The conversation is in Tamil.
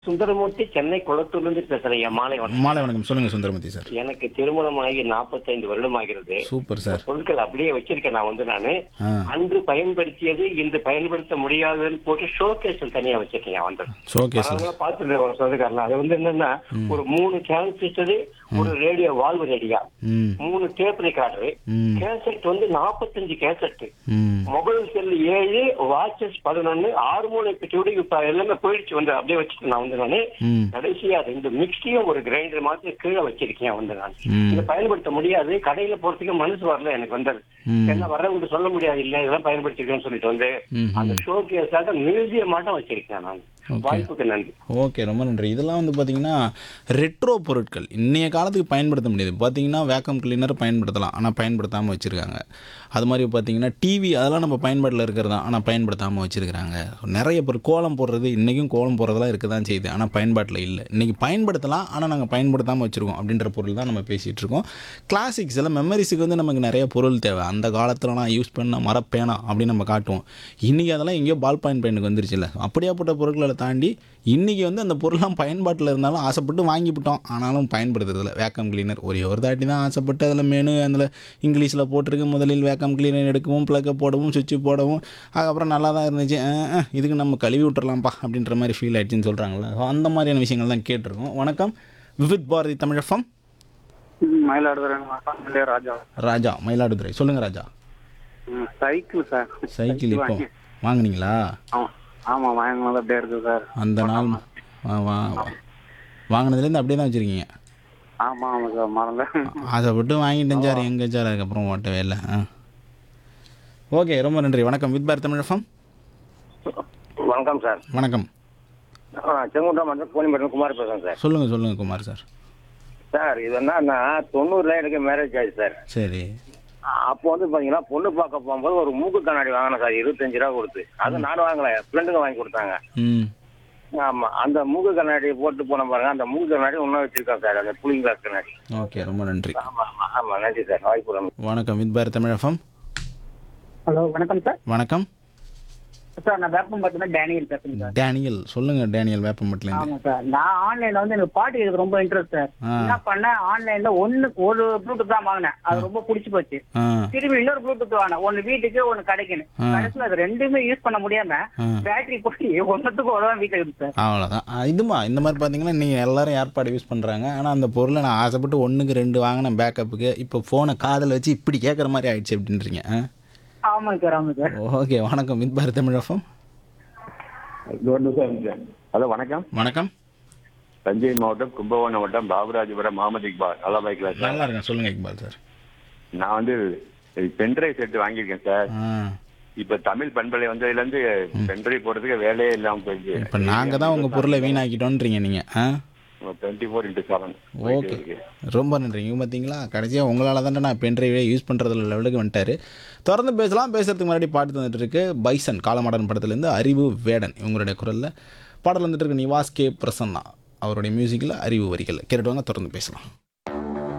சுந்தரமூர்த்தி சென்னை குளத்தூர்ல இருந்து பேசுறேன் மாலை வணக்கம் மாலை வணக்கம் சொல்லுங்க சுந்தரமூர்த்தி சார் எனக்கு திருமணமாகி 45 வருடம் ஆகிறது சூப்பர் சார் பொருட்கள் அப்படியே வச்சிருக்கேன் நான் வந்து நானு ஆ அன்று பயன்படுத்தியது இன்று பயன்படுத்த முடியாதுன்னு போட்டு ஷோகேஸ் தனியா வச்சிருக்கேன் நான் வந்து ஷோகேஸ் அதனால பார்த்துட்டு ஒரு சொந்தக்காரன் அது வந்து என்னன்னா ஒரு மூணு டிரான்சிஸ்டர் ஒரு ரேடியோ வால்வு ரேடியா ம் மூணு டேப் ரெக்கார்டரு ம் கேசட் வந்து 45 கேசட் ம் மொபைல் செல் ஏழு வாட்சஸ் பதினொன்னு ஹார்மோனிய பெட்டியோட இப்ப எல்லாமே போயிடுச்சு வந்து அப்படியே வச்சுட்டு நான் வந்து நானு ம் கடைசியா ரெண்டு மிக்சியும் ஒரு கிரைண்டர் மாதிரி கீழே வச்சிருக்கேன் வந்து நான் ம். இதை பயன்படுத்த முடியாது கடையில போறதுக்கு மனசு வரல எனக்கு வந்தது ம். என்ன வர்றவங்க சொல்ல முடியாது இல்ல இதெல்லாம் பயன்படுத்திருக்கேன்னு சொல்லிட்டு வந்து ம். அந்த ஷோகேஸாக மியூசியம் மாட்டம் வச்சிருக்கேன் நான் Okay. வாய்ப்புக்கு நன்றி ஓகே ரொம்ப நன்றி இதெல்லாம் வந்து பார்த்தீங்கன்னா ரெட்ரோ பொருட்கள் இன்றைய காலத்துக்கு பயன்படுத்த முடியாது பார்த்தீங்கன்னா வேக்கம் கிளீனர் பயன்படுத்தலாம் ஆனால் பயன்படுத்தாமல் வச்சுருக்காங்க அது மாதிரி பார்த்தீங்கன்னா டிவி அதெல்லாம் நம்ம பயன்பாட்டில் இருக்கிறது தான் ஆனால் பயன்படுத்தாமல் வச்சுருக்காங்க நிறைய பேர் கோலம் போடுறது இன்றைக்கும் கோலம் போடுறதெல்லாம் இருக்க தான் செய்யுது ஆனால் பயன்பாட்டில் இல்லை இன்றைக்கி பயன்படுத்தலாம் ஆனால் நாங்கள் பயன்படுத்தாமல் வச்சுருக்கோம் அப்படின்ற பொருள் தான் நம்ம பேசிகிட்டு இருக்கோம் கிளாசிக்ஸ் எல்லாம் மெமரிஸுக்கு வந்து நமக்கு நிறைய பொருள் தேவை அந்த காலத்துலலாம் யூஸ் பண்ண மரப்பேனா அப்படின்னு நம்ம காட்டுவோம் இன்றைக்கி அதெல்லாம் எங்கேயோ பால் பாயிண்ட் பெயினுக்கு வந்துருச்சுல்ல அப்படியாப்பட்ட பொருட்களை தாண்டி இன்றைக்கி வந்து அந்த பொருள்லாம் பயன்பாட்டில் இருந்தாலும் ஆசைப்பட்டு வாங்கிவிட்டோம் ஆனாலும் பயன்படுத்துறதில்ல வேக்கம் கிளீனர் ஒரே ஒரு தாட்டி தான் ஆசைப்பட்டு அதில் மெனு அதில் இங்கிலீஷில் போட்டிருக்கு முதலில் வேக்கம் கிளீனர் எடுக்கவும் ப்ளக்கை போடவும் சுவிட்சு போடவும் அதுக்கப்புறம் நல்லா தான் இருந்துச்சு அஹ், அஹ், இதுக்கு நம்ம கழுவி விட்டுறலாம்ப்பா அப்படின்ற மாதிரி ஃபீல் ஆயிடுச்சுன்னு சொல்கிறாங்களே அந்த மாதிரியான விஷயங்கள் தான் கேட்டிருக்கோம் வணக்கம் விவித் பாரதி தமிழஃபம் ம், மயிலாடுதுறை மாவட்டம் ராஜா ராஜா மயிலாடுதுறை சொல்லுங்கள் ராஜா ம், சைக்கிள் சார் சைக்கிள் இப்போ வாங்கி- வாங்குனீங்களா ஆமா ஆமா வாங்கினது அப்படியே இருக்கு சார் அந்த நாள் வா வா வாங்கினதுலேருந்து அப்படியே தான் வச்சுருக்கீங்க ஆமா ஆமா சார் மறந்தேன் ஆசைப்பட்டு வாங்கிட்டேன் சார் எங்கே சார் அதுக்கப்புறம் ஓட்டவே இல்லை ஆ ஓகே ரொம்ப நன்றி வணக்கம் வித் பார் தமிழஃபம் வணக்கம் சார் வணக்கம் செங்குன்றம் வந்து கோணிமட்டம் குமார் பேசுறேன் சார் சொல்லுங்கள் சொல்லுங்கள் குமார் சார் சார் இது என்னன்னா தொண்ணூறுல எனக்கு மேரேஜ் ஆயிடுச்சு சார் சரி அப்போ வந்து பாத்தீங்கன்னா பொண்ணு பார்க்க போகும்போது ஒரு மூக்கு கண்ணாடி வாங்கினேன் சார் இருபத்தஞ்சு ரூபா கொடுத்து அது நானும் வாங்கல ஃப்ரெண்டுங்க வாங்கி கொடுத்தாங்க ம் ஆமா அந்த மூக்கு கண்ணாடி போட்டு போன பாருங்க அந்த மூக்கு கண்ணாடி இன்னும் வச்சிருக்கேன் சார் அந்த புளிங் கிளாஸ் கண்ணாடி ஓகே ரொம்ப நன்றி ஆமா ஆமா ஆமா நன்றி சார் வாய்ப்பு ரொம்ப வணக்கம் வித் பார் தமிழஃபம் ஹலோ வணக்கம் சார் வணக்கம் சார் நான் வேப்பம் பார்த்தீங்கன்னா டேனியல் பேசுறேன் சார் டேனியல் சொல்லுங்கள் டேனியல் வேப்பம்பட்டிலேருந்து ஆமா சார் நான் ஆன்லைன்ல வந்து எனக்கு பாட்டு கேட்க ரொம்ப இன்ட்ரெஸ்ட் சார் ஆ. என்ன பண்ணேன் ஆன்லைன்ல ஒன்னு ஒரு ப்ளூடூத் தான் வாங்கினேன் அது ரொம்ப பிடிச்சி போச்சு ஆ திரும்பி இன்னொரு ப்ளூடூத் வாங்கினேன் ஒன்னு வீட்டுக்கு ஒன்னு கடைக்குன்னு ஆ. கடைசியில் அது ரெண்டுமே யூஸ் பண்ண முடியாம ஆ. பேட்டரி போய் ஒன்னத்துக்கு ஒரு தான் வீட்டுல இருக்கு சார் அவ்வளோதான் ஆ, இதுமா இந்த மாதிரி பார்த்தீங்கன்னா நீங்கள் எல்லாரும் ஏற்பாடு யூஸ் பண்ணுறாங்க ஆனால் அந்த பொருளை நான் ஆசைப்பட்டு ஒன்றுக்கு ரெண்டு வாங்கினேன் பேக்கப்புக்கு இப்போ ஃபோனை காதில் வச்சு இப்படி கேட்குற மாதிரி ஆயிடுச்சு அப்படின்றீங்க ஆ ஆமாங்க சார் ஆமாங்க சார் ஓகே வணக்கம் வித் பார் தமிழஃபம் ஹலோ வணக்கம் வணக்கம் தஞ்சை மாவட்டம் கும்பகோணம் மாவட்டம் பாபுராஜபுரம் முகமது இக்பால் நல்லா பைக்கில் சார் நல்லா இருக்கேன் சொல்லுங்கள் இக்பால் சார் நான் வந்து பென்ட்ரைவ் செட் வாங்கியிருக்கேன் சார் ஆ இப்ப தமிழ் பண்பலை வந்ததுலேருந்து பென்ட்ரைவ் போடுறதுக்கு வேலையே இல்லாமல் போயிடுச்சு இப்போ நாங்கள் தான் உங்கள் பொருளை வீணாக்கிட்டோன்றீங்க நீங்கள் ஆ twenty four into seven okay ரொம்ப நன்றிங்க பார்த்தீங்களா கடைசியாக உங்களால் தானே நான் பென்ட்ரைவே யூஸ் பண்ணுறதுல லெவலுக்கு வந்துட்டாரு தொடர்ந்து பேசலாம் பேசுறதுக்கு முன்னாடி பாட்டு வந்துட்டு இருக்கு பைசன் காலமாடன் படத்துலேருந்து அறிவு வேடன் இவங்களுடைய குரலில் பாடல் வந்துட்டு இருக்கு நிவாஸ் கே பிரசன்னா அவருடைய மியூசிக்கில் அறிவு வரிகள் கேட்டுட்டு வாங்க தொடர்ந்து பேசலாம்